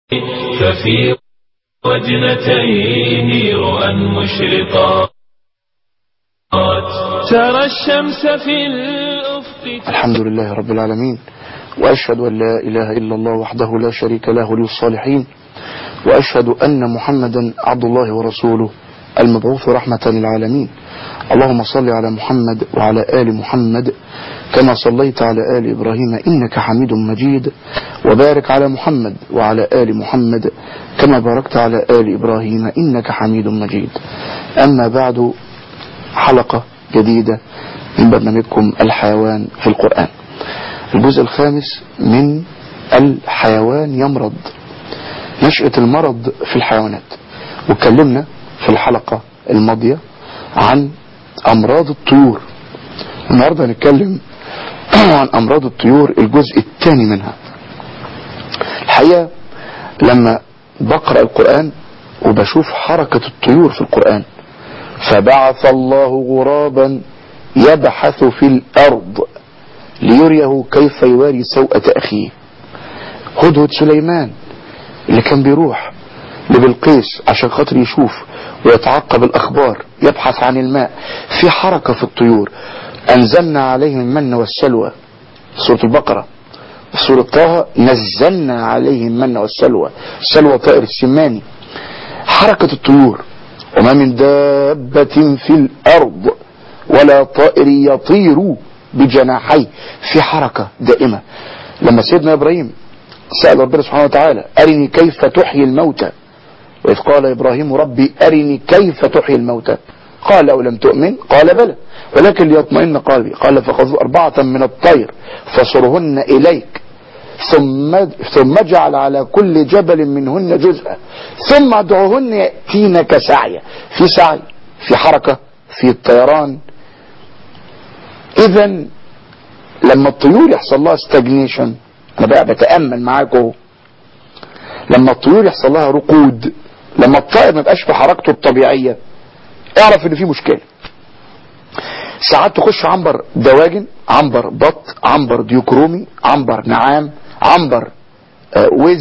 ففي وجنتيه رؤى مشرقات ترى الشمس في الأفق الحمد لله رب العالمين وأشهد أن لا إله إلا الله وحده لا شريك له ولي الصالحين وأشهد أن محمدا عبد الله ورسوله المبعوث رحمة للعالمين اللهم صل على محمد وعلى آل محمد كما صليت على آل إبراهيم إنك حميد مجيد وبارك على محمد وعلى آل محمد كما باركت على آل إبراهيم إنك حميد مجيد أما بعد حلقة جديدة من برنامجكم الحيوان في القرآن الجزء الخامس من الحيوان يمرض نشأة المرض في الحيوانات واتكلمنا في الحلقة الماضية عن أمراض الطيور النهاردة هنتكلم عن أمراض الطيور الجزء الثاني منها الحقيقة لما بقرأ القرآن وبشوف حركة الطيور في القرآن فبعث الله غرابا يبحث في الأرض ليريه كيف يواري سوءة أخيه هدهد سليمان اللي كان بيروح لبلقيس عشان خاطر يشوف ويتعقب الأخبار يبحث عن الماء في حركة في الطيور أنزلنا عليهم المن والسلوى سورة البقرة سورة طه نزلنا عليهم المن والسلوى السلوى طائر السماني حركة الطيور وما من دابة في الأرض ولا طائر يطير بجناحيه في حركة دائمة لما سيدنا إبراهيم سأل ربنا سبحانه وتعالى أرني كيف تحيي الموتى وإذ قال إبراهيم ربي أرني كيف تحيي الموتى قال أو لم تؤمن قال بلى ولكن ليطمئن قلبي قال فخذوا أربعة من الطير فصرهن إليك ثم ثم اجعل على كل جبل منهن جزءا ثم ادعوهن يأتينك سعيا في سعي في حركة في الطيران اذا لما الطيور يحصل لها ستاجنيشن انا بقى بتأمل معاكم لما الطيور يحصل لها رقود لما الطائر ما يبقاش في حركته الطبيعية اعرف ان في مشكلة ساعات تخش عنبر دواجن عنبر بط عنبر ديوكرومي عنبر نعام عنبر آه وز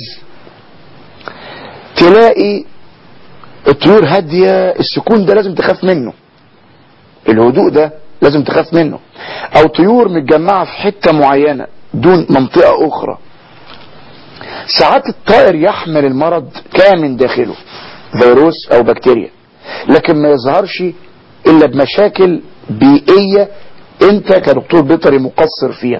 تلاقي الطيور هادية السكون ده لازم تخاف منه الهدوء ده لازم تخاف منه او طيور متجمعة في حتة معينة دون منطقة اخرى ساعات الطائر يحمل المرض كامن داخله فيروس او بكتيريا لكن ما يظهرش الا بمشاكل بيئية انت كدكتور بيطري مقصر فيها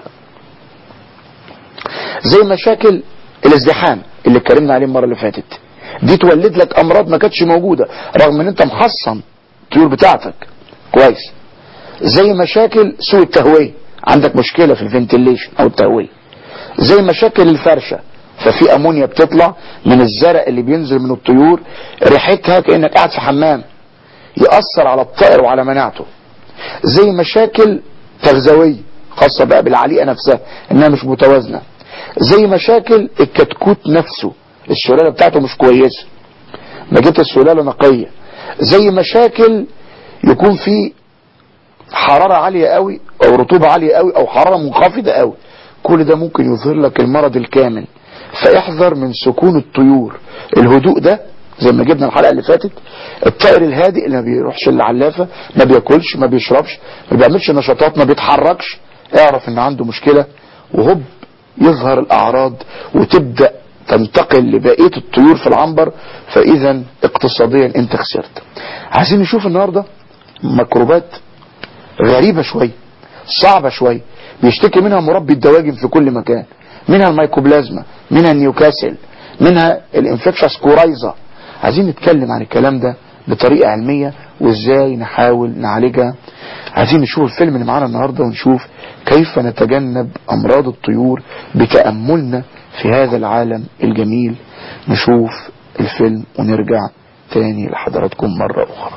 زي مشاكل الازدحام اللي اتكلمنا عليه المرة اللي فاتت دي تولد لك امراض ما كانتش موجودة رغم ان انت محصن الطيور بتاعتك كويس زي مشاكل سوء التهوية عندك مشكلة في الفنتليشن او التهوية زي مشاكل الفرشة ففي امونيا بتطلع من الزرق اللي بينزل من الطيور ريحتها كأنك قاعد في حمام يأثر على الطائر وعلى مناعته زي مشاكل تغذوية خاصة بقى بالعليقة نفسها انها مش متوازنة زي مشاكل الكتكوت نفسه السلالة بتاعته مش كويسة ما جبت السلالة نقية زي مشاكل يكون في حرارة عالية قوي او رطوبة عالية قوي او حرارة منخفضة قوي كل ده ممكن يظهر لك المرض الكامل فاحذر من سكون الطيور الهدوء ده زي ما جبنا الحلقة اللي فاتت الطائر الهادئ اللي ما بيروحش العلافة ما بياكلش ما بيشربش ما بيعملش نشاطات ما بيتحركش اعرف ان عنده مشكلة وهب يظهر الاعراض وتبدأ تنتقل لبقية الطيور في العنبر فاذا اقتصاديا انت خسرت عايزين نشوف النهاردة ميكروبات غريبة شوية صعبة شوية بيشتكي منها مربي الدواجن في كل مكان منها الميكوبلازما منها النيوكاسل منها الانفكشس كورايزا عايزين نتكلم عن الكلام ده بطريقة علمية وازاي نحاول نعالجها عايزين نشوف الفيلم اللي معانا النهاردة ونشوف كيف نتجنب امراض الطيور بتأملنا في هذا العالم الجميل نشوف الفيلم ونرجع تاني لحضراتكم مرة اخرى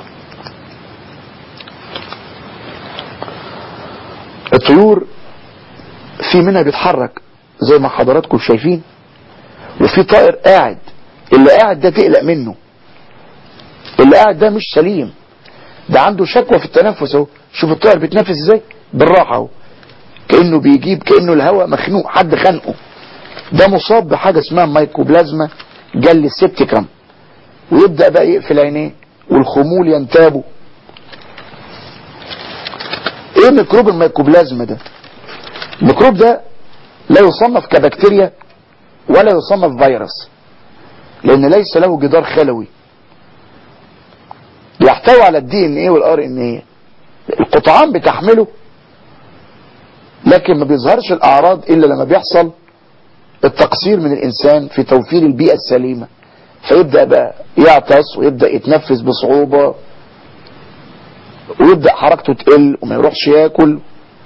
الطيور في منها بيتحرك زي ما حضراتكم شايفين وفي طائر قاعد اللي قاعد ده تقلق منه اللي قاعد ده مش سليم ده عنده شكوى في التنفس اهو شوف الطائر بيتنفس ازاي بالراحه اهو كانه بيجيب كانه الهواء مخنوق حد خانقه ده مصاب بحاجه اسمها مايكوبلازما جل السبتيكم ويبدأ بقى يقفل عينيه والخمول ينتابه ايه ميكروب الميكوبلازما ده الميكروب ده لا يصنف كبكتيريا ولا يصنف فيروس لان ليس له جدار خلوي يحتوي على الدي ان ايه والار ان ايه القطعان بتحمله لكن ما بيظهرش الاعراض الا لما بيحصل التقصير من الانسان في توفير البيئة السليمة فيبدأ بقى يعطس ويبدأ يتنفس بصعوبة ويبدأ حركته تقل وما يروحش ياكل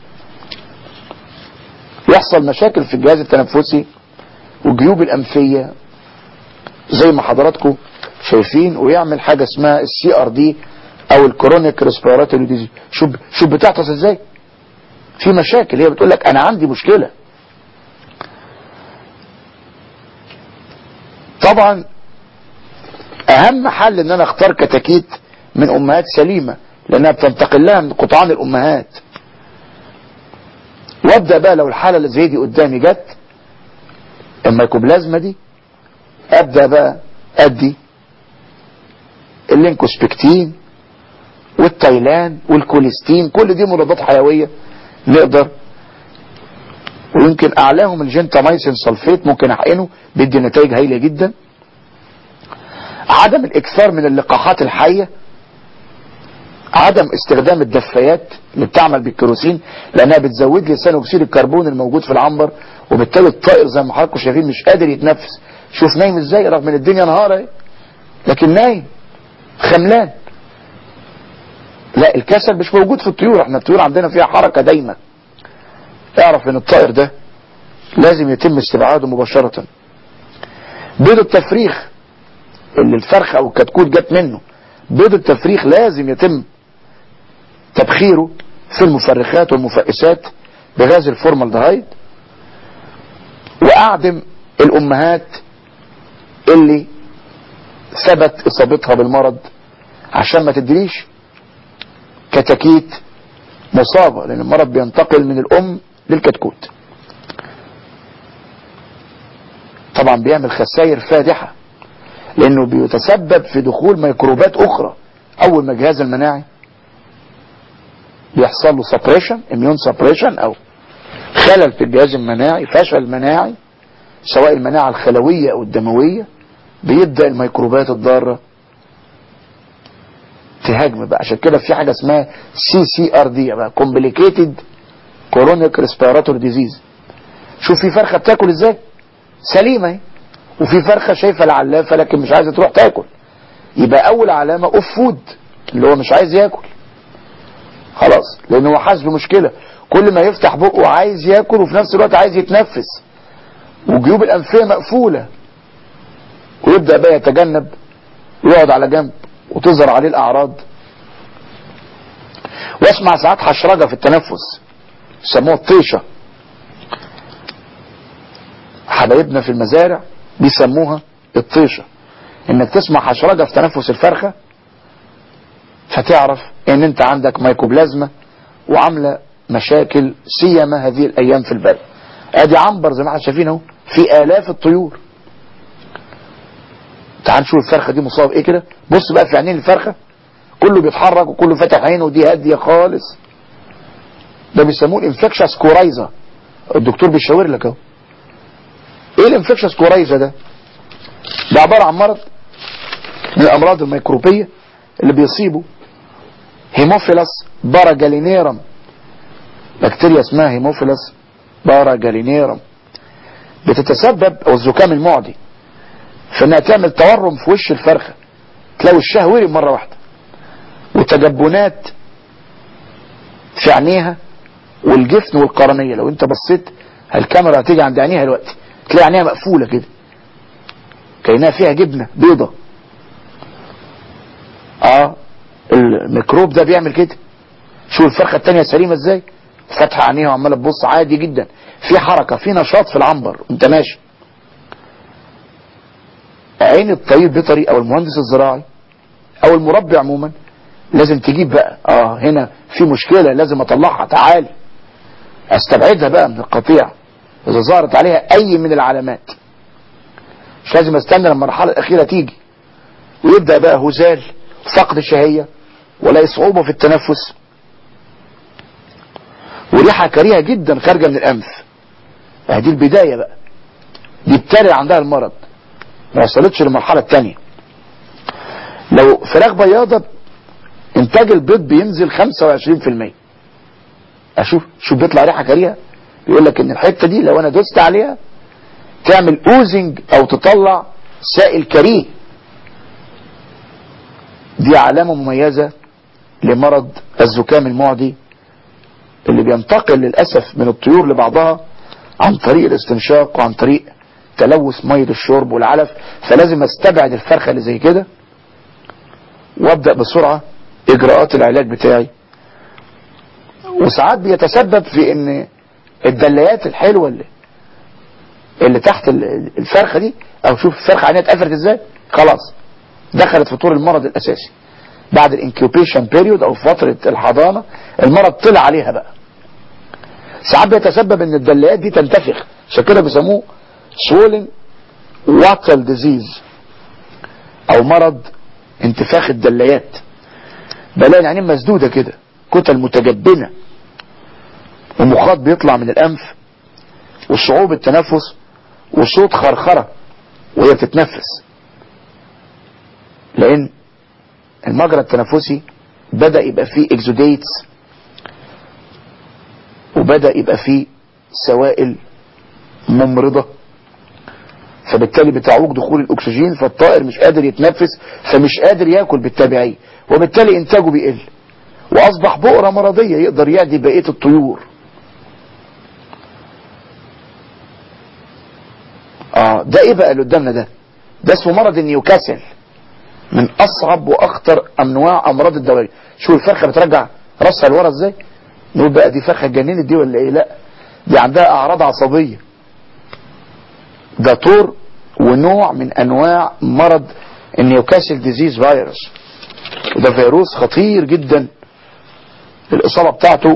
يحصل مشاكل في الجهاز التنفسي والجيوب الأنفية زي ما حضراتكم شايفين ويعمل حاجة اسمها السي ار دي او الكرونيك ريسبيراتوري ديزيز شوف شوف بتعطس ازاي في مشاكل هي بتقول لك انا عندي مشكلة طبعا اهم حل ان انا اختار كتاكيت من امهات سليمة لانها بتنتقل لها من قطعان الامهات وابدا بقى لو الحالة اللي زي دي قدامي جت الميكوبلازما دي ابدا بقى ادي اللينكوسبكتين والتايلان والكوليستين كل دي مضادات حيوية نقدر ويمكن اعلاهم الجنتاميسين سلفيت ممكن احقنه بيدي نتائج هايلة جدا عدم الاكثار من اللقاحات الحية عدم استخدام الدفايات اللي بتعمل بالكيروسين لانها بتزود لي ثاني اكسيد الكربون الموجود في العنبر وبالتالي الطائر زي ما حضراتكم شايفين مش قادر يتنفس شوف نايم ازاي رغم ان الدنيا نهار اهي لكن نايم خملان لا الكسل مش موجود في الطيور احنا الطيور عندنا فيها حركة دايما اعرف ان الطائر ده لازم يتم استبعاده مباشرة بيض التفريخ اللي الفرخ او الكتكوت جت منه بيض التفريخ لازم يتم تبخيره في المفرخات والمفقسات بغاز الفورمالدهايد واعدم الامهات اللي ثبت اصابتها بالمرض عشان ما تدريش كتاكيت مصابة لان المرض بينتقل من الام للكتكوت طبعا بيعمل خسائر فادحة لانه بيتسبب في دخول ميكروبات اخرى اول ما الجهاز المناعي بيحصل له سبريشن اميون سبريشن او خلل في الجهاز المناعي فشل مناعي سواء المناعة الخلوية او الدموية بيبدأ الميكروبات الضارة تهاجم بقى عشان كده في حاجة اسمها سي سي ار دي بقى كومبليكيتد كورونيك ريسبيراتور ديزيز شوف في فرخة بتاكل ازاي سليمة اهي وفي فرخة شايفة العلافة لكن مش عايزة تروح تاكل يبقى اول علامة اوف فود اللي هو مش عايز ياكل خلاص لان هو حاسس بمشكلة كل ما يفتح بقه عايز ياكل وفي نفس الوقت عايز يتنفس وجيوب الانفية مقفولة ويبدأ بقى يتجنب ويقعد على جنب وتظهر عليه الاعراض واسمع ساعات حشرجة في التنفس يسموها الطيشة حبايبنا في المزارع بيسموها الطيشة انك تسمع حشرجة في تنفس الفرخة فتعرف ان انت عندك مايكوبلازما وعاملة مشاكل سيما هذه الايام في البلد ادي عنبر زي ما احنا شايفين اهو في الاف الطيور تعال نشوف الفرخة دي مصاب ايه كده بص بقى في عينين الفرخة كله بيتحرك وكله فاتح عينه ودي هادية خالص ده بيسموه الانفكشس كورايزا الدكتور بيشاور لك اهو ايه الانفكشس كورايزا ده ده عبارة عن مرض من الامراض الميكروبية اللي بيصيبوا هيموفيلس باراجالينيرم بكتيريا اسمها هيموفيلس باراجالينيرم بتتسبب او الزكام المعدي في انها تعمل تورم في وش الفرخة تلاقي وشها ورم مرة واحدة وتجبنات في عينيها والجفن والقرنية لو انت بصيت الكاميرا هتيجي عند عينيها دلوقتي تلاقي عينيها مقفولة كده كأنها فيها جبنة بيضة اه الميكروب ده بيعمل كده شوف الفرخة التانية سليمة ازاي فاتحة عينيها وعمالة تبص عادي جدا في حركة في نشاط في العنبر وانت ماشي عين الطيب بيطري او المهندس الزراعي او المربي عموما لازم تجيب بقى اه هنا في مشكلة لازم اطلعها تعالي استبعدها بقى من القطيع اذا ظهرت عليها اي من العلامات مش لازم استنى لما المرحلة الأخيرة تيجي ويبدأ بقى هزال فقد شهية ولا صعوبة في التنفس وريحة كريهة جدا خارجة من الأنف دي البداية بقى دي ابتدى عندها المرض ما وصلتش للمرحلة الثانية لو فراخ بياضة انتاج البيض بينزل 25% اشوف شوف بيطلع ريحة كريهة يقول لك ان الحتة دي لو انا دوست عليها تعمل اوزنج او تطلع سائل كريه دي علامة مميزة لمرض الزكام المعدي اللي بينتقل للأسف من الطيور لبعضها عن طريق الاستنشاق وعن طريق تلوث مية الشرب والعلف فلازم استبعد الفرخة اللي زي كده وابدأ بسرعة اجراءات العلاج بتاعي وساعات بيتسبب في ان الدليات الحلوة اللي, اللي تحت الفرخة دي او شوف الفرخة عينيها اتقفلت ازاي خلاص دخلت في طور المرض الاساسي بعد الانكيوبيشن بيريود او فترة الحضانة المرض طلع عليها بقى ساعات بيتسبب ان الدليات دي تنتفخ عشان كده بيسموه swollen wattle disease او مرض انتفاخ الدليات بلاقي العينين مسدودة كده كتل متجبنة ومخاط بيطلع من الانف وصعوبة التنفس وصوت خرخرة وهي بتتنفس لان المجرى التنفسي بدأ يبقى فيه اكزوديتس وبدأ يبقى فيه سوائل ممرضة فبالتالي بتعوق دخول الاكسجين فالطائر مش قادر يتنفس فمش قادر ياكل بالتبعية وبالتالي انتاجه بيقل واصبح بؤرة مرضية يقدر يعدي بقية الطيور اه ده ايه بقى اللي قدامنا ده ده اسمه مرض النيوكاسل من اصعب واخطر انواع امراض الدوائر شوف الفرخه بترجع راسها لورا ازاي نقول بقى دي فرخه اتجننت دي ولا ايه لا دي عندها اعراض عصبيه ده طور ونوع من انواع مرض النيوكاسل ديزيز فيروس وده فيروس خطير جدا الاصابه بتاعته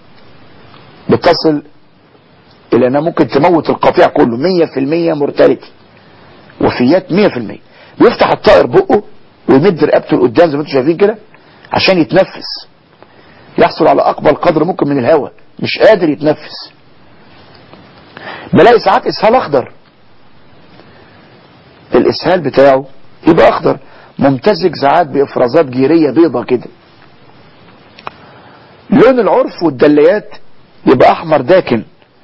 بتصل الى انها ممكن تموت القطيع كله 100% مورتاليتي وفيات 100% بيفتح الطائر بقه ويمد رقبته لقدام زي ما انتم شايفين كده عشان يتنفس يحصل على اقبل قدر ممكن من الهواء مش قادر يتنفس بلاقي ساعات اسهال اخضر الاسهال بتاعه يبقى اخضر ممتزج ساعات بافرازات جيرية بيضة كده لون العرف والدليات يبقى احمر داكن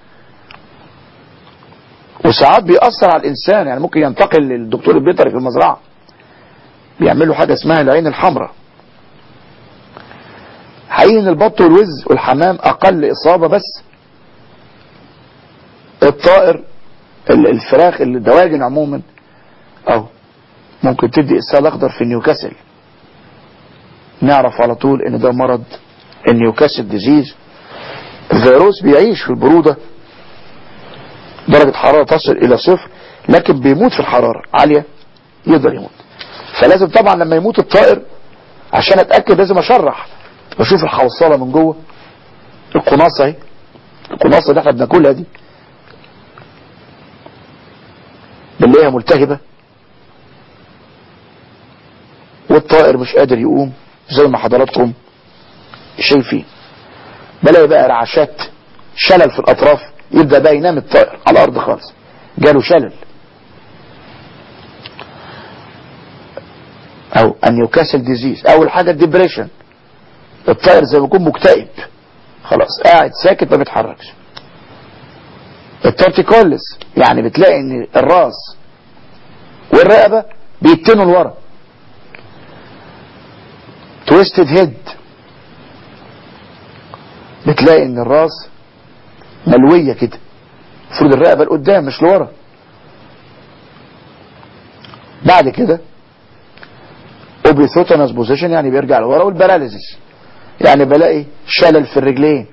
وساعات بيأثر على الإنسان يعني ممكن ينتقل للدكتور البيطري في المزرعة بيعمل له حاجة اسمها العين الحمراء حقيقي ان البط والوز والحمام أقل إصابة بس الطائر الفراخ الدواجن عموما أو ممكن تدي إسهال أخضر في نيوكاسل نعرف على طول ان ده مرض النيوكاسل ديزيز الفيروس بيعيش في البرودة درجة حرارة تصل الى صفر لكن بيموت في الحرارة عالية يقدر يموت فلازم طبعا لما يموت الطائر عشان اتأكد لازم اشرح بشوف الحوصلة من جوه القناصة اهي القناصة اللي احنا بناكلها دي بنلاقيها ملتهبة والطائر مش قادر يقوم زي ما حضراتكم شايفين بلاقي بقى رعشات شلل في الاطراف يبدأ بقى ينام الطائر على الارض خالص جاله شلل او النيوكاسل ديزيز اول حاجة الديبريشن الطائر زي ما يكون مكتئب خلاص قاعد ساكت ما بيتحركش التورتيكولس يعني بتلاقي ان الراس والرقبة بيتنوا لورا تويستد هيد بتلاقي ان الراس ملوية كده المفروض الرقبة لقدام مش لورا بعد كده اوبيثوتنس بوزيشن يعني بيرجع لورا والباراليزيس يعني بلاقي شلل في الرجلين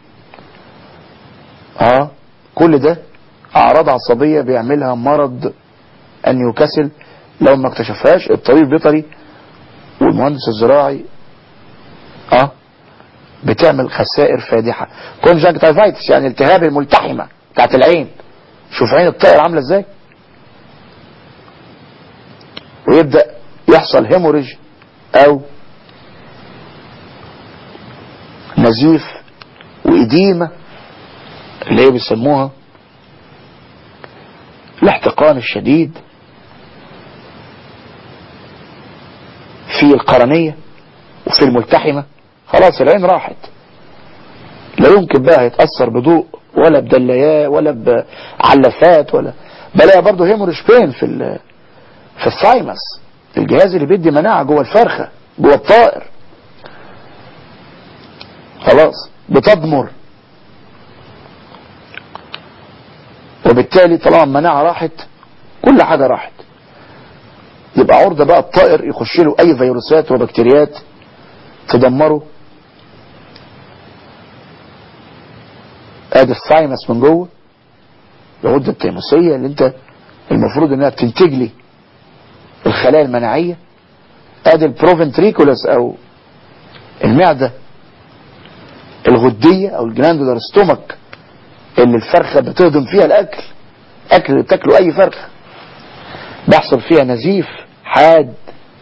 اه كل ده اعراض عصبية بيعملها مرض النيوكاسل لو ما اكتشفهاش الطبيب البيطري والمهندس الزراعي اه بتعمل خسائر فادحة كونجنكتيفايتس يعني التهاب الملتحمة بتاعت العين شوف عين الطائر عاملة ازاي ويبدأ يحصل هيموريج او نزيف وإديمة اللي هي بيسموها الاحتقان الشديد في القرنية وفي الملتحمة خلاص العين راحت لا يمكن بقى يتأثر بضوء ولا بدليات ولا بعلافات ولا بلاقي برضه هيموريج فين في ال في الثايمس الجهاز اللي بيدي مناعة جوه الفرخة جوه الطائر خلاص بتضمر وبالتالي طالما المناعة راحت كل حاجة راحت يبقى عرضة بقى الطائر يخش له اي فيروسات وبكتيريات تدمره ادي الثايمس من جوه الغدة التيموسية اللي انت المفروض انها بتنتج لي الخلايا المناعية ادي البروفنتريكولس او المعدة الغدية او الجلاندولار ستومك اللي الفرخة بتهضم فيها الاكل اكل اللي بتاكله اي فرخة بيحصل فيها نزيف حاد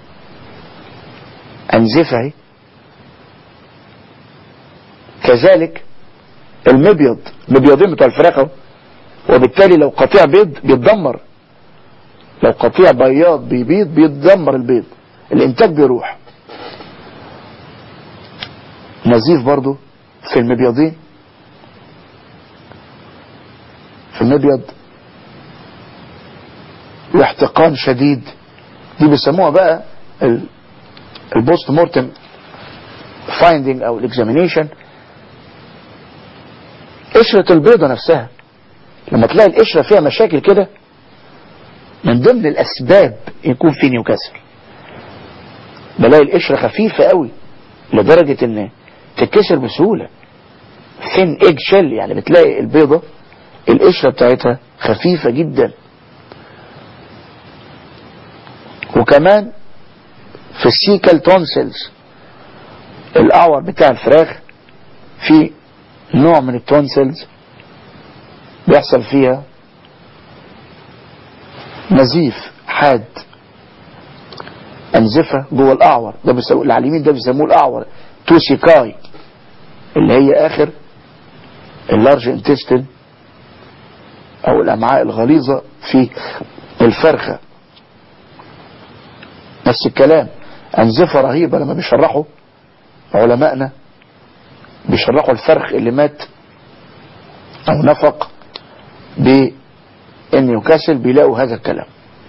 انزفة اهي كذلك المبيض مبيضين بتوع الفراخ اهو وبالتالي لو قطيع بيض بيتدمر لو قطيع بياض بيبيض بيتدمر البيض الانتاج بيروح نزيف برضو في المبيضين في المبيض واحتقان شديد دي بيسموها بقى البوست مورتم فايندينج او الاكزامينيشن قشرة البيضة نفسها لما تلاقي القشرة فيها مشاكل كده من ضمن الاسباب يكون في نيوكاسل بلاقي القشرة خفيفة قوي لدرجة ان تتكسر بسهولة ثين ايج شيل يعني بتلاقي البيضة القشرة بتاعتها خفيفة جدا وكمان في السيكال تونسلز الاعور بتاع الفراخ في نوع من التونسلز بيحصل فيها نزيف حاد انزفة جوه الاعور ده بيسموه اللي على اليمين ده بيسموه الاعور توسيكاي اللي هي اخر اللارج انتستين او الامعاء الغليظة في الفرخة نفس الكلام انزفة رهيبة لما بيشرحوا علمائنا بيشرحوا الفرخ اللي مات او نفق بنيوكاسل بيلاقوا هذا الكلام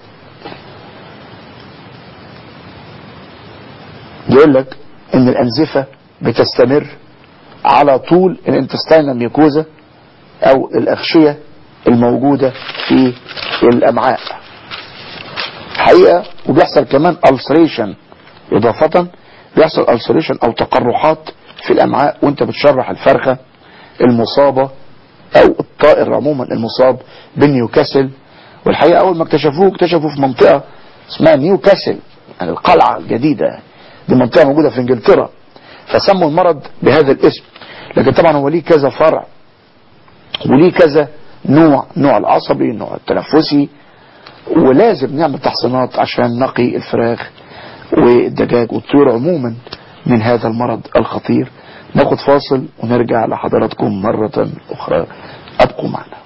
يقول لك ان الانزفة بتستمر على طول الانتستينال ميكوزا او الاغشية الموجودة في الامعاء حقيقة وبيحصل كمان ulceration اضافة بيحصل ulceration او تقرحات في الامعاء وانت بتشرح الفرخة المصابة او الطائر عموما المصاب بالنيوكاسل والحقيقة اول ما اكتشفوه اكتشفوا في منطقة اسمها نيوكاسل يعني القلعة الجديدة دي منطقة موجودة في انجلترا فسموا المرض بهذا الاسم لكن طبعا هو ليه كذا فرع وليه كذا نوع نوع العصبي النوع التنفسي ولازم نعمل تحصينات عشان نقي الفراخ والدجاج والطيور عموما من هذا المرض الخطير ناخد فاصل ونرجع لحضراتكم مرة أخرى أبقوا معنا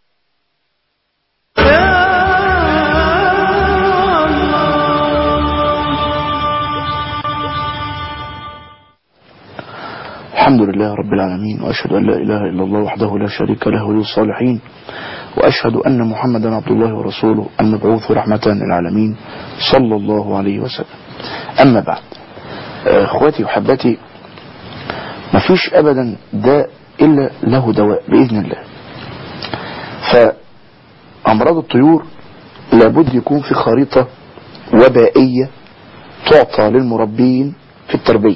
الحمد لله رب العالمين وأشهد أن لا إله إلا الله وحده لا شريك له ولي الصالحين وأشهد أن محمدا عبد الله ورسوله المبعوث رحمة للعالمين صلى الله عليه وسلم أما بعد اخواتي وحباتي مفيش ابدا داء الا له دواء باذن الله فامراض الطيور لابد يكون في خريطة وبائية تعطى للمربين في التربية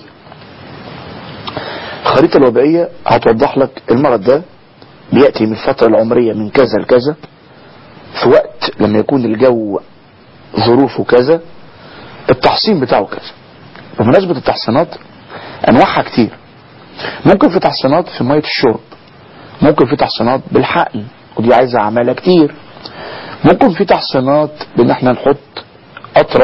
الخريطة الوبائية هتوضح لك المرض ده بيأتي من الفترة العمرية من كذا لكذا في وقت لما يكون الجو ظروفه كذا التحصين بتاعه كذا بمناسبة التحصينات انواعها كتير ممكن في تحصينات في مية الشرب ممكن في تحصينات بالحقن ودي عايزة عمالة كتير ممكن في تحصينات بان احنا نحط قطرة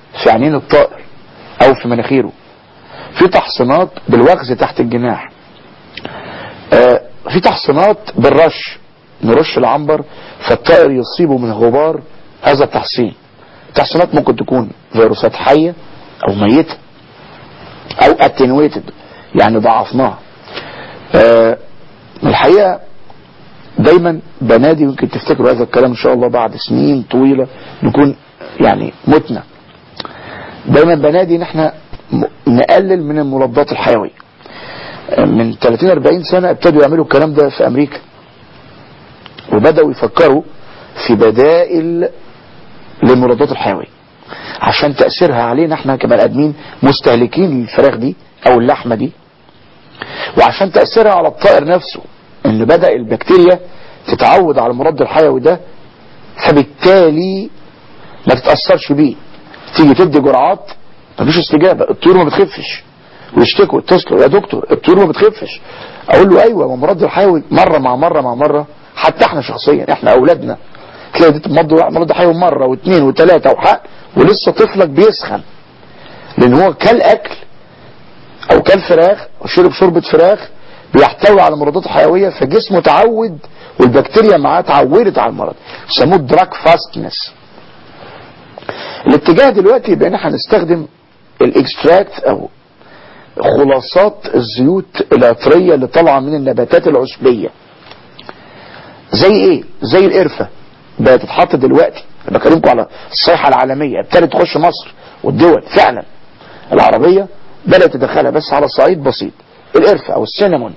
في عينين الطائر او في مناخيره في تحصينات بالوغز تحت الجناح آه في تحصينات بالرش نرش العنبر فالطائر يصيبه من غبار هذا التحصين التحصينات ممكن تكون فيروسات حية او ميتة او اتنويتد يعني ضعفناها آه الحقيقة دايما بنادي يمكن تفتكروا هذا الكلام ان شاء الله بعد سنين طويلة نكون يعني متنا دايما بنادي ان احنا نقلل من المضادات الحيوية من 30 40 سنة ابتدوا يعملوا الكلام ده في امريكا وبدأوا يفكروا في بدائل للمضادات الحيوية عشان تأثيرها علينا احنا كبني ادمين مستهلكين الفراخ دي او اللحمة دي وعشان تأثيرها على الطائر نفسه ان بدأ البكتيريا تتعود على المضاد الحيوي ده فبالتالي ما تتأثرش بيه تيجي تدي جرعات مفيش استجابة الطيور ما بتخفش ويشتكوا يتصلوا يا دكتور الطيور ما بتخفش اقول له ايوه ما المضاد الحيوي مرة مع مرة مع مرة حتى احنا شخصيا احنا اولادنا تلاقي دي مضاد حيوي مرة واثنين وثلاثة وحق ولسه طفلك بيسخن لان هو كل اكل او كل فراخ او شرب شوربة فراخ بيحتوي على مضادات حيوية فجسمه تعود والبكتيريا معاه اتعودت على المرض يسموه دراك فاستنس الاتجاه دلوقتي بان احنا هنستخدم الاكستراكت او خلاصات الزيوت العطرية اللي طالعة من النباتات العشبية زي ايه زي القرفة بقت تتحط دلوقتي انا بكلمكم على الصيحة العالمية ابتدت تخش مصر والدول فعلا العربية بدأت تدخلها بس على صعيد بسيط القرفة او السينامون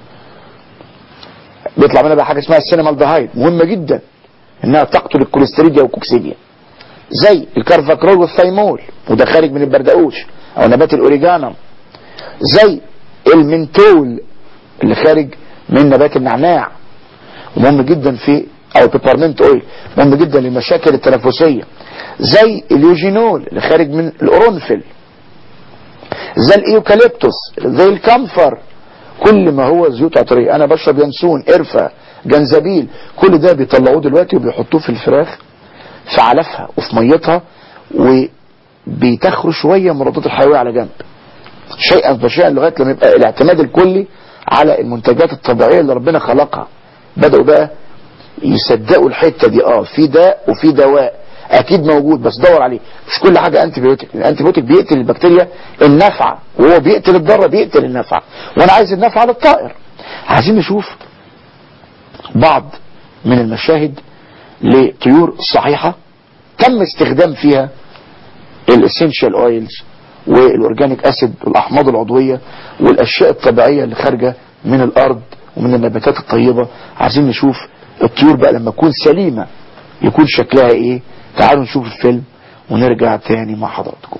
بيطلع منها بقى حاجة اسمها السينامالدهايد مهمة جدا انها تقتل الكوليستيريديا والكوكسيديا زي الكارفاكرول والثيمول وده خارج من البردقوش او نبات الاوريجانم زي المنتول اللي خارج من نبات النعناع ومهم جدا في او البيبرمنت اويل مهم جدا للمشاكل التنفسية زي اليوجينول اللي خارج من القرنفل زي الايوكاليبتوس زي الكمفر كل ما هو زيوت عطرية انا بشرب ينسون قرفة جنزبيل كل ده بيطلعوه دلوقتي وبيحطوه في الفراخ في علفها وفي ميتها وبيتخروا شوية مضادات الحيوية على جنب شيئا فشيئا لغاية لما يبقى الاعتماد الكلي على المنتجات الطبيعية اللي ربنا خلقها بدأوا بقى يصدقوا الحتة دي اه في داء وفي دواء اكيد موجود بس دور عليه مش كل حاجة انتي بيوتيك الانتي بيوتيك بيقتل البكتيريا النافعة وهو بيقتل الضارة بيقتل النافعة وانا عايز النافعة للطائر عايزين نشوف بعض من المشاهد لطيور صحيحة تم استخدام فيها الاسينشال اويلز والاورجانيك اسيد والاحماض العضوية والاشياء الطبيعية اللي خارجة من الارض ومن النباتات الطيبة عايزين نشوف الطيور بقى لما تكون سليمة يكون شكلها ايه تعالوا نشوف الفيلم ونرجع تاني مع حضراتكم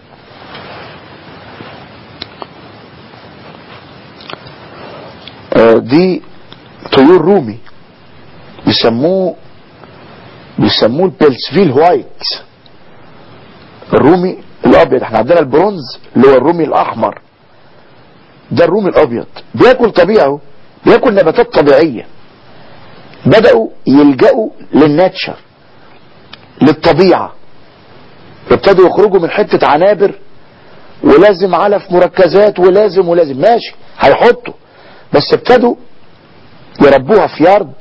آه دي طيور رومي بيسموه بيسموه البيلسفيل وايت الرومي الابيض احنا عندنا البرونز اللي هو الرومي الاحمر ده الرومي الابيض بياكل طبيعه بياكل نباتات طبيعية بدأوا يلجأوا للناتشر للطبيعة ابتدوا يخرجوا من حتة عنابر ولازم علف مركزات ولازم ولازم ماشي هيحطوا بس ابتدوا يربوها في يارد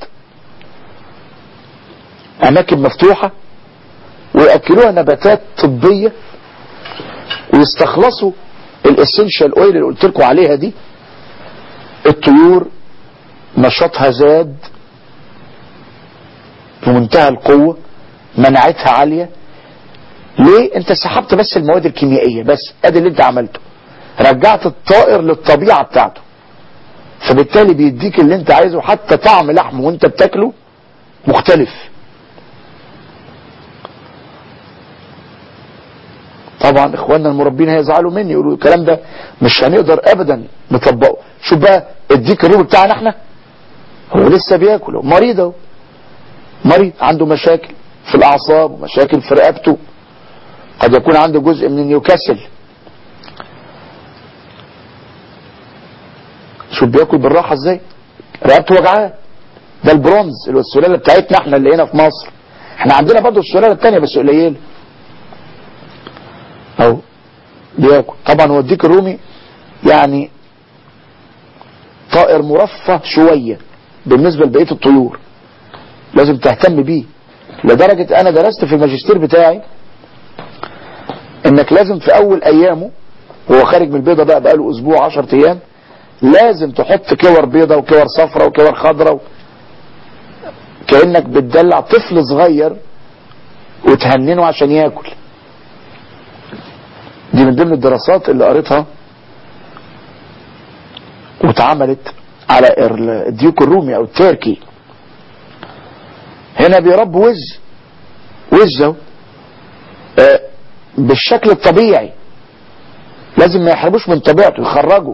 اماكن مفتوحة ويأكلوها نباتات طبية ويستخلصوا الاسنشال اويل اللي قلت لكم عليها دي الطيور نشاطها زاد بمنتهى القوة مناعتها عالية ليه انت سحبت بس المواد الكيميائية بس ادي اللي انت عملته رجعت الطائر للطبيعة بتاعته فبالتالي بيديك اللي انت عايزه حتى طعم لحمه وانت بتاكله مختلف طبعا اخواننا المربين هيزعلوا مني يقولوا الكلام ده مش هنقدر ابدا نطبقه شوف بقى اديك الروب بتاعنا احنا هو لسه بياكل هو مريض اهو مريض عنده مشاكل في الاعصاب ومشاكل في رقبته قد يكون عنده جزء من نيوكاسل شوف بياكل بالراحة ازاي رقبته وجعاه ده البرونز اللي هو السلالة بتاعتنا احنا اللي هنا في مصر احنا عندنا برضه السلالة التانية بس قليلة اهو بياكل طبعا هو الديك الرومي يعني طائر مرفه شوية بالنسبة لبقية الطيور لازم تهتم بيه لدرجة انا درست في الماجستير بتاعي انك لازم في اول ايامه وهو خارج من البيضة بقى بقاله اسبوع عشر ايام لازم تحط كور بيضة وكور صفرة وكور خضرة و... كأنك بتدلع طفل صغير وتهننه عشان ياكل دي من ضمن الدراسات اللي قريتها واتعملت على الديوك الرومي او التركي هنا بيربوا وز وزه آه بالشكل الطبيعي لازم ما يحرموش من طبيعته يخرجوا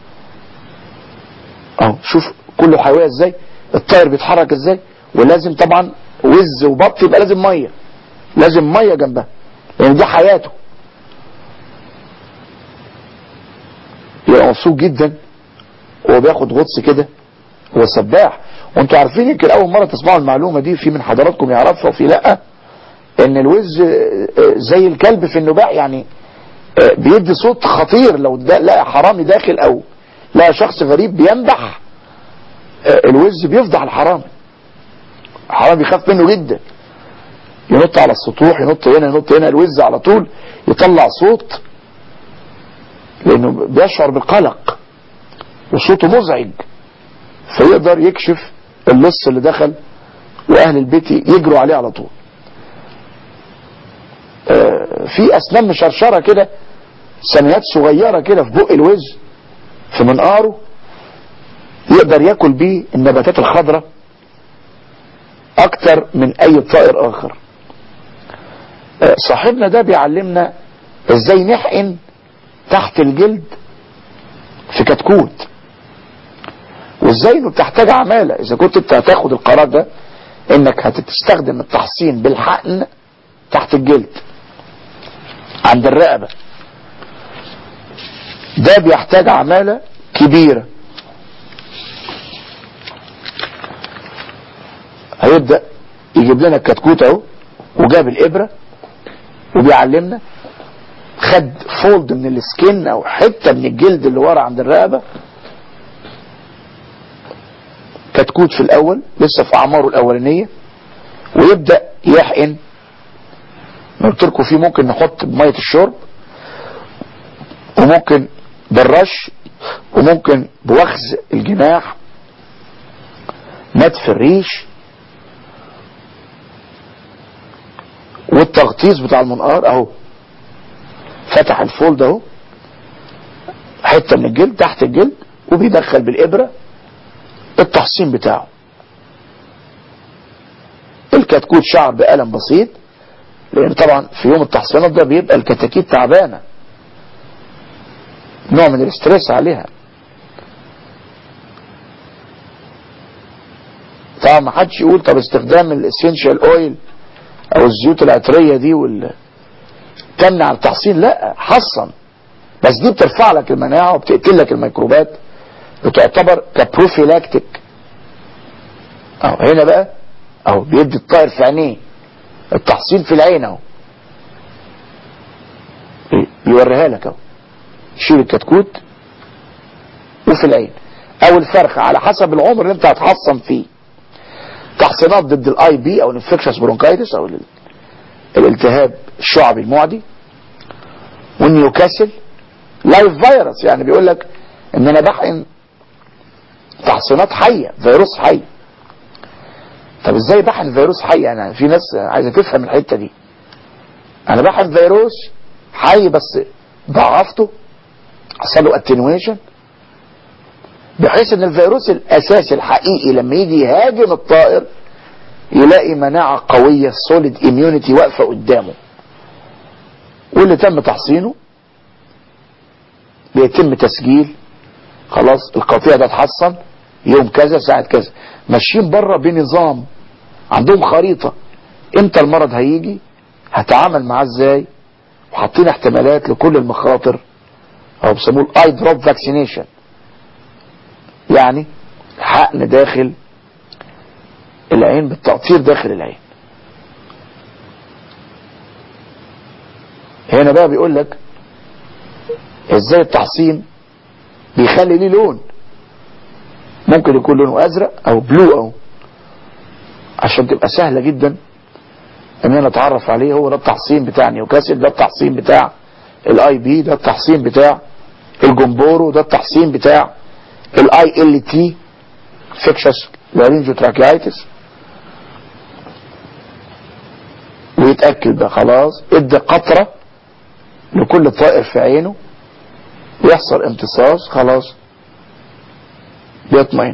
اهو شوف كله حيوية ازاي الطائر بيتحرك ازاي ولازم طبعا وز وبط يبقى لازم ميه لازم ميه جنبها لان دي حياته يبقى مبسوط جدا وهو بياخد غطس كده هو سباح وانتوا عارفين يمكن اول مره تسمعوا المعلومه دي في من حضراتكم يعرفها وفي لا ان الوز زي الكلب في النباح يعني بيدي صوت خطير لو لقى حرامي داخل او لقى شخص غريب بينبح الوز بيفضح الحرامي الحرامي بيخاف منه جدا ينط على السطوح ينط هنا ينط هنا الوز على طول يطلع صوت لانه بيشعر بالقلق وصوته مزعج فيقدر يكشف اللص اللي دخل واهل البيت يجروا عليه على طول في اسنان مشرشرة كده ثانيات صغيرة كده في بق الوز في منقاره يقدر ياكل بيه النباتات الخضراء اكتر من اي طائر اخر صاحبنا ده بيعلمنا ازاي نحقن تحت الجلد في كتكوت وازاي انه بتحتاج عمالة اذا كنت انت هتاخد القرار ده انك هتستخدم التحصين بالحقن تحت الجلد عند الرقبة ده بيحتاج عمالة كبيرة هيبدأ يجيب لنا الكتكوت اهو وجاب الابرة وبيعلمنا خد فولد من السكين او حتة من الجلد اللي ورا عند الرقبة كتكوت في الاول لسه في اعماره الاولانية ويبدأ يحقن قلت لكم فيه ممكن نحط بمية الشرب وممكن بالرش وممكن بوخز الجناح نتف الريش والتغطيس بتاع المنقار اهو فتح الفولد اهو حته من الجلد تحت الجلد وبيدخل بالابره التحصين بتاعه الكتكوت شعر بقلم بسيط لان طبعا في يوم التحصينات ده بيبقى الكتاكيت تعبانه نوع من الاسترس عليها طبعا ما حدش يقول طب استخدام الاسينشال اويل او الزيوت العطريه دي وال تمنع التحصين لا حصن بس دي بترفع لك المناعه وبتقتل لك الميكروبات بتعتبر كبروفيلاكتيك اهو هنا بقى اهو بيدي الطائر في عينيه التحصين في العين اهو بيوريها لك اهو شيل الكتكوت وفي العين او الفرخة على حسب العمر اللي انت هتحصن فيه تحصينات ضد الاي بي او الانفكشس برونكايتس او الالتهاب الشعبي المعدي والنيوكاسل لايف فيروس يعني بيقول لك ان انا بحقن تحصينات حية فيروس حي طب ازاي بحقن فيروس حي يعني في ناس عايزة تفهم الحتة دي انا بحقن فيروس حي بس ضعفته حصل له اتنويشن بحيث ان الفيروس الاساسي الحقيقي لما يجي يهاجم الطائر يلاقي مناعة قوية سوليد اميونيتي واقفة قدامه واللي تم تحصينه بيتم تسجيل خلاص القطيع ده اتحصن يوم كذا ساعة كذا ماشيين بره بنظام عندهم خريطة امتى المرض هيجي هتعامل معاه ازاي وحاطين احتمالات لكل المخاطر او بيسموه الاي دروب فاكسينيشن يعني حقن داخل العين بالتقطير داخل العين هنا بقى بيقول لك ازاي التحصين بيخلي ليه لون ممكن يكون لونه ازرق او بلو او عشان تبقى سهلة جدا ان انا اتعرف عليه هو ده التحصين بتاع نيوكاسل ده التحصين بتاع الاي بي ده التحصين بتاع الجمبورو ده التحصين بتاع الاي ال تي فيكشس لارينجو تراكيايتس ويتأكد بقى خلاص ادى قطرة لكل طائر في عينه ويحصل امتصاص خلاص بيطمئن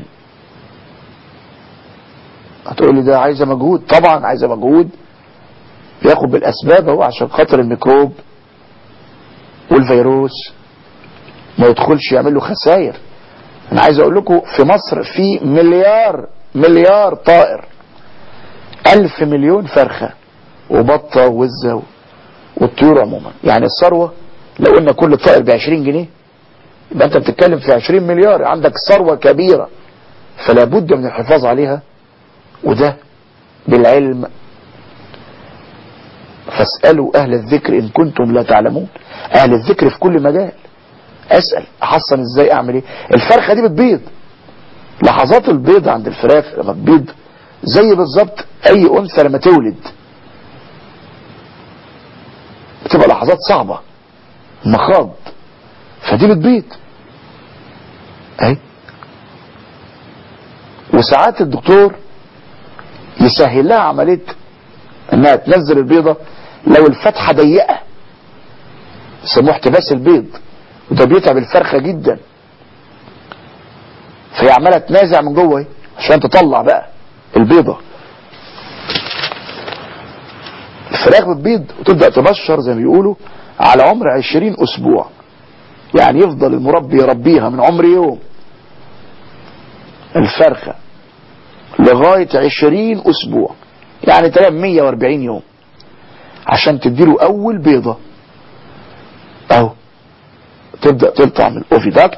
هتقول لي ده عايزة مجهود طبعا عايزة مجهود بياخد بالاسباب اهو عشان خاطر الميكروب والفيروس ما يدخلش يعمل له خسائر انا عايز اقول لكم في مصر في مليار مليار طائر الف مليون فرخة وبطة ووزة والطيور عموما يعني الثروة لو قلنا كل طائر ب 20 جنيه يبقى انت بتتكلم في 20 مليار عندك ثروة كبيرة فلا بد من الحفاظ عليها وده بالعلم فاسألوا أهل الذكر إن كنتم لا تعلمون أهل الذكر في كل مجال أسأل أحصن إزاي أعمل إيه الفرخة دي بتبيض لحظات البيض عند الفراخ لما تبيض زي بالظبط أي أنثى لما تولد بتبقى لحظات صعبة مخاض فدي بتبيض اهي وساعات الدكتور يسهل لها عملية انها تنزل البيضة لو الفتحة ضيقة يسموه احتباس البيض وده بيتعب الفرخة جدا فهي عمالة تنازع من جوه اهي عشان تطلع بقى البيضة الفراخ بتبيض وتبدأ تبشر زي ما بيقولوا على عمر عشرين اسبوع يعني يفضل المربي يربيها من عمر يوم الفرخة لغاية عشرين اسبوع يعني تمام 140 يوم عشان تديله اول بيضة اهو تبدأ تطلع من الاوفيداكت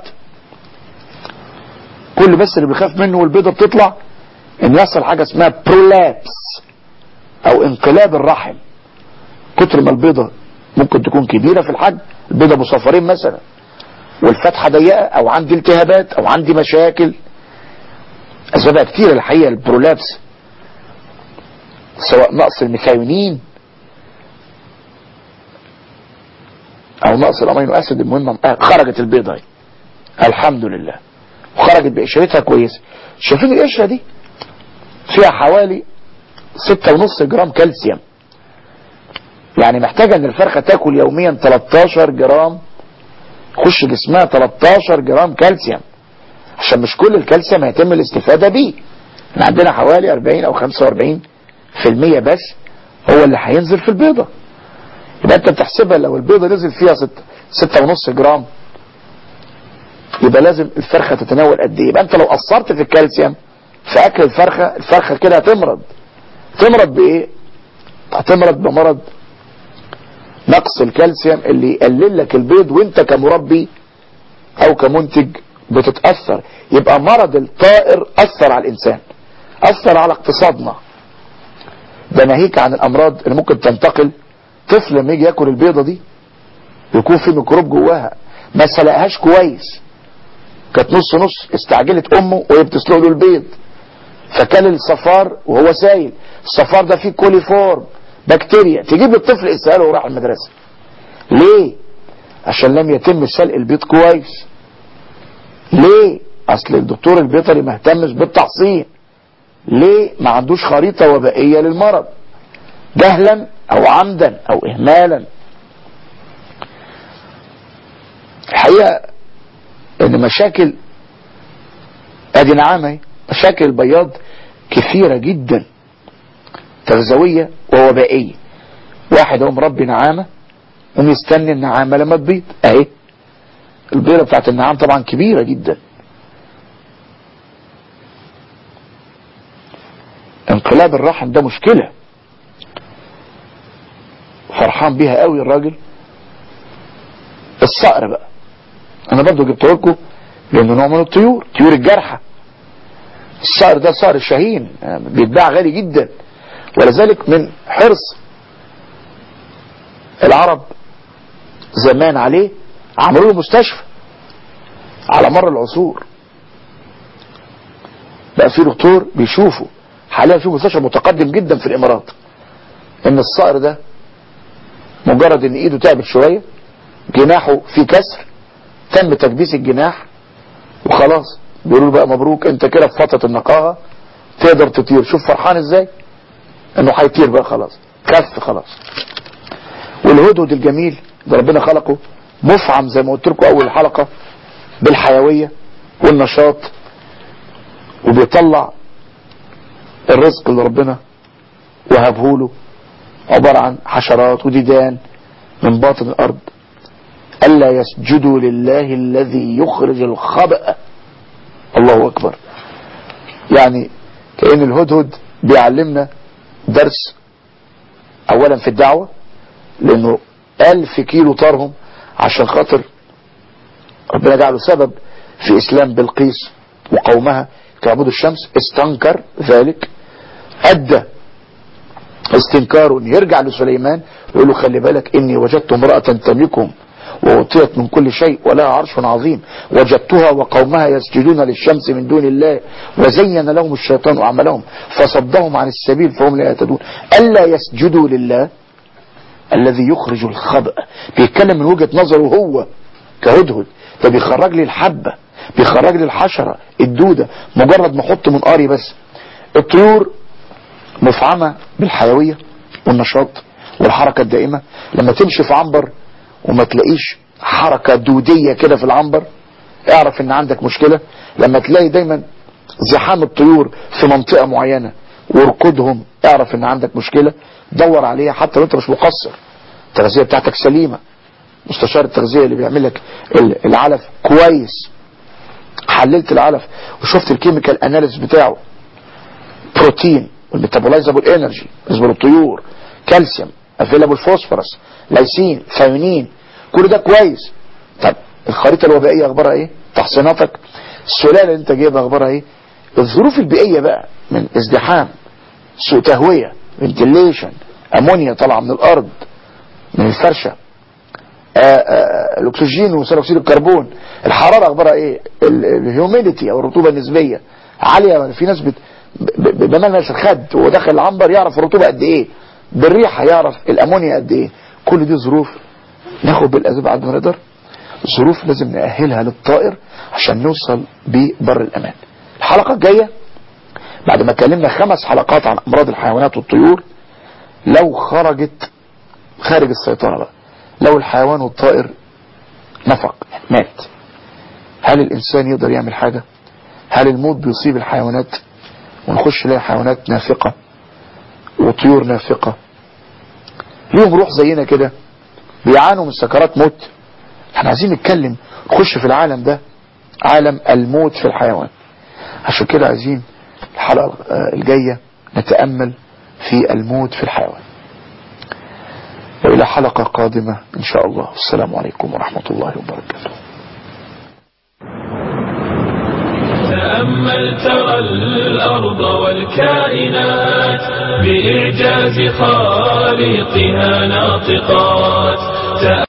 كل بس اللي بيخاف منه والبيضة بتطلع ان يحصل حاجة اسمها برولابس او انقلاب الرحم كتر ما البيضة ممكن تكون كبيرة في الحجم البيضة بصفرين مثلا والفتحة ضيقة او عندي التهابات او عندي مشاكل اسبابها كتير الحقيقة البرولابس سواء نقص الميثايونين او نقص الامينو اسيد المهم خرجت البيضة اهي الحمد لله وخرجت بقشرتها كويسة شايفين القشرة دي فيها حوالي ستة ونص جرام كالسيوم يعني محتاجة ان الفرخة تاكل يوميا 13 جرام خش جسمها 13 جرام كالسيوم عشان مش كل الكالسيوم هيتم الاستفادة بيه احنا عندنا حوالي 40 او 45 في المية بس هو اللي هينزل في البيضة يبقى انت بتحسبها لو البيضة نزل فيها ستة, ستة ونص جرام يبقى لازم الفرخة تتناول قد ايه يبقى انت لو قصرت في الكالسيوم في اكل الفرخة الفرخة كده هتمرض تمرض بايه هتمرض بمرض نقص الكالسيوم اللي يقلل لك البيض وانت كمربي او كمنتج بتتأثر يبقى مرض الطائر اثر على الانسان اثر على اقتصادنا ده ناهيك عن الامراض اللي ممكن تنتقل طفل لما يجي ياكل البيضة دي يكون في ميكروب جواها ما سلقهاش كويس كانت نص نص استعجلت امه وهي بتسلق له البيض فكان الصفار وهو سايل الصفار ده فيه كوليفورم بكتيريا تجيب الطفل اسهاله وراح المدرسة ليه عشان لم يتم سلق البيض كويس ليه اصل الدكتور البيطري ما اهتمش بالتحصين ليه ما عندوش خريطة وبائية للمرض جهلا او عمدا او اهمالا الحقيقة ان مشاكل ادي نعامة مشاكل البياض كثيرة جدا تغذوية ووبائية واحد هو مربي نعامة ومستني النعامة لما تبيض اهي البيضة بتاعت النعام طبعا كبيرة جدا انقلاب الرحم ده مشكلة فرحان بيها قوي الراجل الصقر بقى انا برضو جبت لكم لانه نوع من الطيور طيور الجرحة الصقر ده صقر الشاهين بيتباع غالي جدا ولذلك من حرص العرب زمان عليه عملوا له مستشفى على مر العصور بقى في دكتور بيشوفه حاليا في مستشفى متقدم جدا في الامارات ان الصقر ده مجرد ان ايده تعبت شويه جناحه في كسر تم تكبيس الجناح وخلاص بيقولوا له بقى مبروك انت كده في فتره النقاهه تقدر تطير شوف فرحان ازاي انه هيطير بقى خلاص خف خلاص والهدهد الجميل اللي ربنا خلقه مفعم زي ما قلت لكم اول حلقه بالحيويه والنشاط وبيطلع الرزق اللي ربنا وهبه له عبارة عن حشرات وديدان من باطن الأرض ألا يسجدوا لله الذي يخرج الخبأ الله أكبر يعني كأن الهدهد بيعلمنا درس أولا في الدعوة لأنه ألف كيلو طارهم عشان خاطر ربنا جعله سبب في إسلام بلقيس وقومها كعبود الشمس استنكر ذلك أدى استنكاره ان يرجع لسليمان ويقول له خلي بالك اني وجدت امرأة تملكهم وأعطيت من كل شيء ولها عرش عظيم وجدتها وقومها يسجدون للشمس من دون الله وزين لهم الشيطان أعمالهم فصدهم عن السبيل فهم لا يهتدون ألا يسجدوا لله الذي يخرج الخبأ بيتكلم من وجهة نظره هو كهدهد ده بيخرج لي الحبة بيخرج لي الحشرة الدودة مجرد ما احط منقاري بس الطيور مفعمة بالحيوية والنشاط والحركة الدائمة لما تمشي في عنبر وما تلاقيش حركة دودية كده في العنبر اعرف ان عندك مشكلة لما تلاقي دايما زحام الطيور في منطقة معينة وركودهم اعرف ان عندك مشكلة دور عليها حتى لو انت مش مقصر التغذية بتاعتك سليمة مستشار التغذية اللي بيعمل لك العلف كويس حللت العلف وشفت الكيميكال اناليز بتاعه بروتين والميتابولايزابل انرجي بالنسبه للطيور كالسيوم افيلابل فوسفورس لايسين ثيونين كل ده كويس طب الخريطه الوبائيه اخبارها ايه تحصيناتك السلاله اللي انت جايبها اخبارها ايه الظروف البيئيه بقى من ازدحام سوء تهويه فنتيليشن امونيا طالعه من الارض من الفرشه آآ آآ الاكسجين وثاني اكسيد الكربون الحراره اخبارها ايه الهيوميديتي او الرطوبه النسبيه عاليه في ناس بت بملمس الخد وهو داخل العنبر يعرف الرطوبه قد ايه بالريحه يعرف الامونيا قد ايه كل دي ظروف ناخد بالاسباب قد ما نقدر ظروف لازم نأهلها للطائر عشان نوصل ببر الامان الحلقه الجايه بعد ما اتكلمنا خمس حلقات عن امراض الحيوانات والطيور لو خرجت خارج السيطره بقى لو الحيوان والطائر نفق مات هل الانسان يقدر يعمل حاجه هل الموت بيصيب الحيوانات ونخش نلاقي حيوانات نافقة وطيور نافقة ليهم روح زينا كده بيعانوا من سكرات موت احنا عايزين نتكلم نخش في العالم ده عالم الموت في الحيوان عشان كده عايزين الحلقة الجاية نتأمل في الموت في الحيوان وإلى حلقة قادمة إن شاء الله السلام عليكم ورحمة الله وبركاته تأمل ترى الأرض والكائنات بإعجاز خالقها ناطقات